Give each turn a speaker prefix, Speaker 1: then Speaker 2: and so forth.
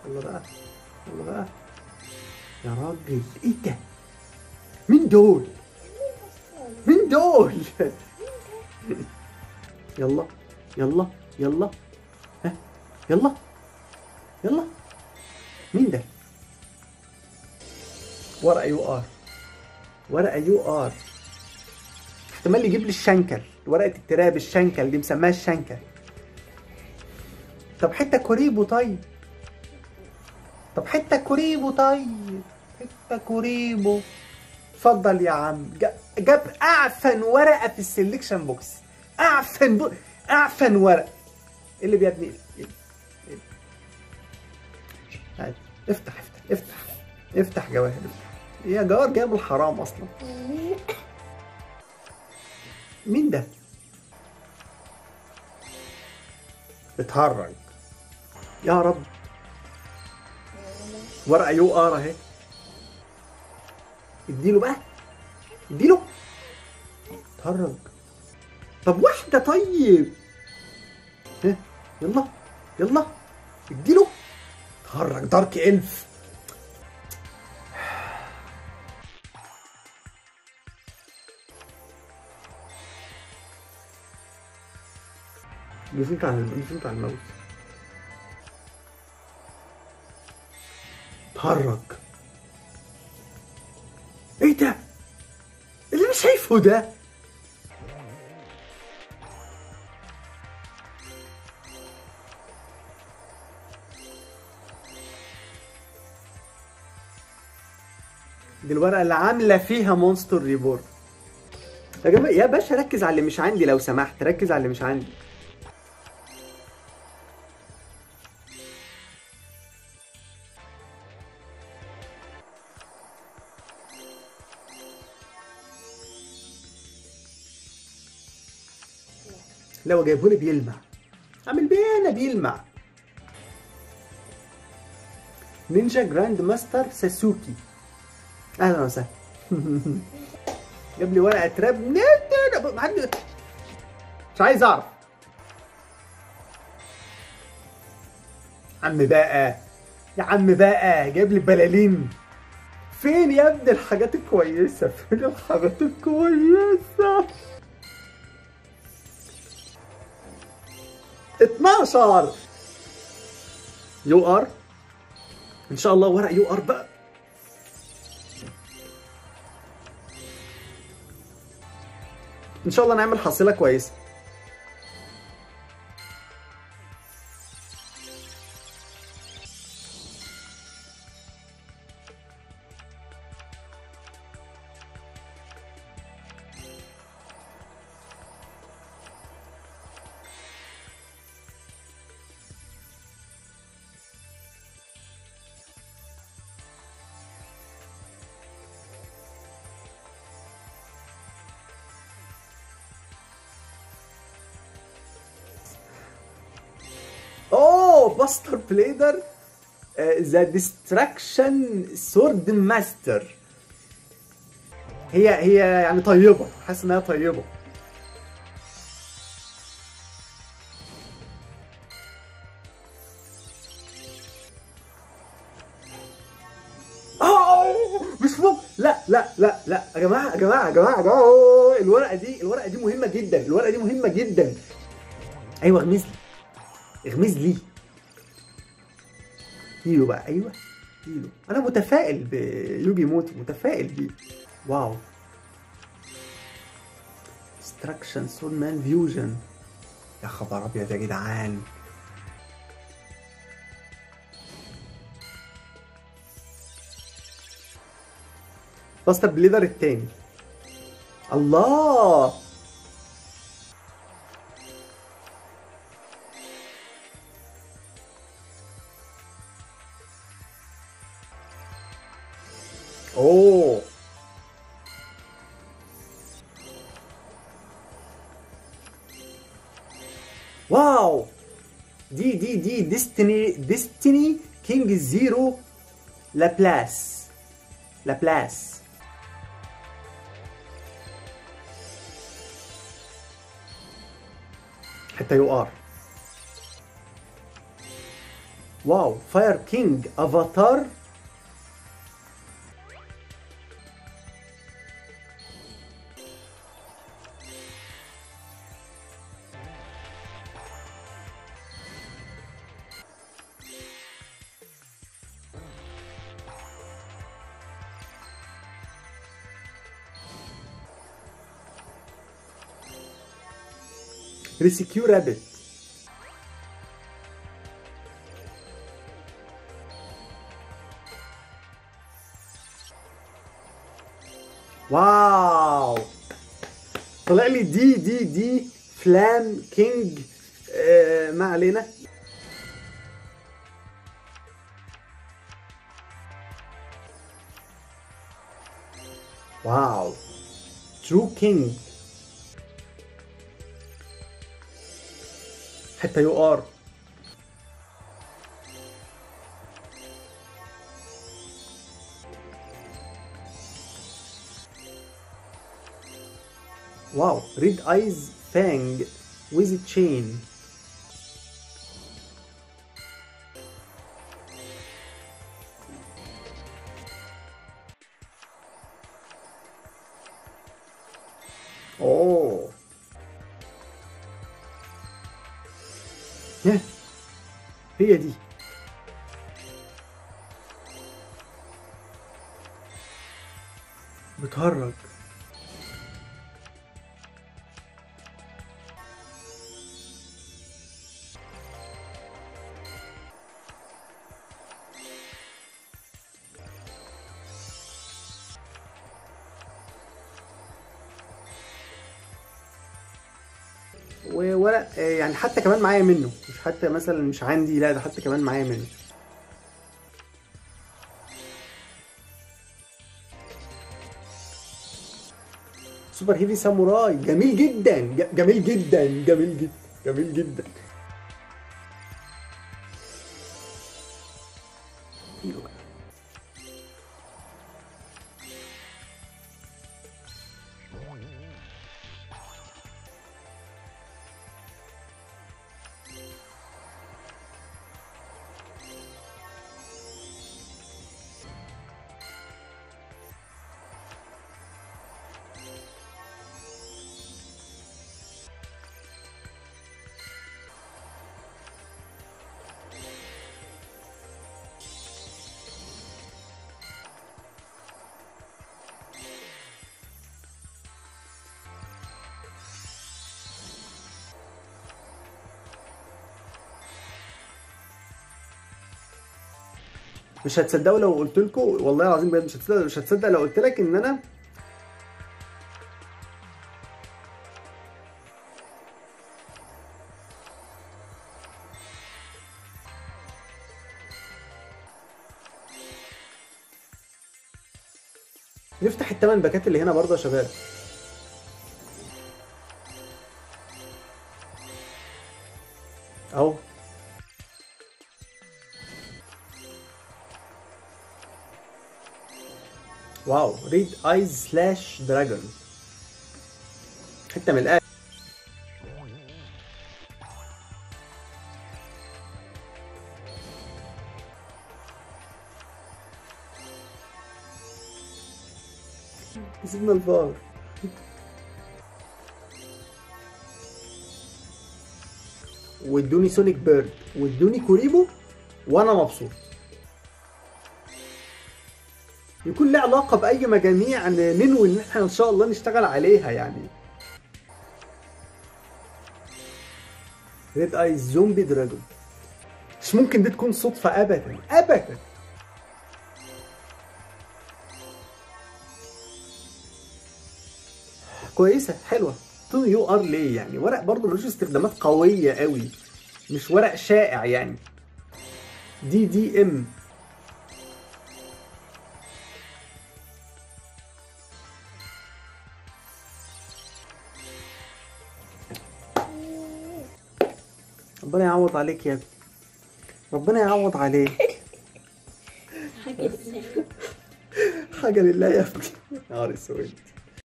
Speaker 1: يلا بقى يلا بقى يا راجل ايه ده مين دول مين دول يلا يلا يلا ها يلا يلا مين ده ورقه يو ار ورقه يو ار احتمال يجيب لي الشنكل ورقه التراب الشنكل دي مسماها الشنكل طب حته كوريبو طيب طب حته كوريبو طيب حته كوريبو اتفضل يا عم جا- جاب اعفن ورقه في السلكشن بوكس اعفن بو... اعفن ورقه ايه اللي بيبني ايه إيه؟ إيه؟ عادي. افتح افتح افتح افتح جواهر افتح. يا جوار جايب الحرام اصلا مين ده اتهرج يا رب ورقه يو ار اهي اديله بقى اديله اتهرج طب واحده طيب ها يلا يلا اديله اتهرج دارك الف نزلت على نزلت على الموت اتهرج ايه ده اللي انا شايفه ده دي الورقه اللي عامله فيها مونستر ريبورن يا جماعه يا باشا ركز على اللي مش عندي لو سمحت ركز على اللي مش عندي لو جايبهولي بيلمع عامل بيانا بيلمع نينجا جراند ماستر ساسوكي اهلا وسهلا جاب لي ورقه راب نت- محد- مش عايز اعرف عم بقى يا عم بقى جايب لي بلالين فين يا ابني الحاجات الكويسه فين الحاجات الكويسه 12 يو ار ان شاء الله ورق يو ار بقى ان شاء الله نعمل حصيله كويسه اوه باستر بليدر ذا ديستراكشن سورد ماستر هي هي يعني طيبه حاسس انها طيبه آه، مش ممكن لا لا لا لا يا جماعه يا جماعه يا جماعه يا جماعه أوه، الورقه دي الورقه دي مهمه جدا الورقه دي مهمه جدا ايوه اغمز لي اغمز لي هيرو بقى ايوه هيرو انا متفائل بيوجي موتو متفائل بيه واو ديستراكشن سول مان فيوجن يا خبر ابيض يا جدعان باستر بليدر التاني الله اوه واو دي دي دي ديستني ديستني كينج زيرو لابلاس لابلاس حتى يو ار واو فاير كينج افاتار ريسكيو رابت واو طلع لي دي دي دي فلام كينج آه ما علينا واو ترو كينج حتى يو ار واو ريد ايز فانج with تشين اوه ها هي دي بتهرج وورق آه، يعني حتى كمان معايا منه مش حتى مثلا مش عندي لا ده حتى كمان معايا منه سوبر هيفي ساموراي جميل جدا ج- جميل جدا جميل جدا جميل جدا حلو بقى. مش هتصدقوا لو قلت لكم والله العظيم بجد مش هتصدق مش هتصدق لو قلت لك ان انا نفتح الثمان باكات اللي هنا برضه يا شباب اهو واو ريد ايز سلاش دراجون حته من الآخر سيبنا الفار وادوني سونيك بيرد وادوني كوريبو وانا مبسوط يكون لها علاقه باي مجاميع ن- ننوي ان احنا ان شاء الله نشتغل عليها يعني ريد ايز زومبي دراجون مش ممكن دي تكون صدفه ابدا ابدا كويسه حلوه تو يو ار ليه يعني ورق برضه ملوش استخدامات قويه قوي مش ورق شائع يعني دي دي ام ربنا يعوض عليك يا ابني ربنا يعوض عليك حاجة لله يا ابني نهار اسود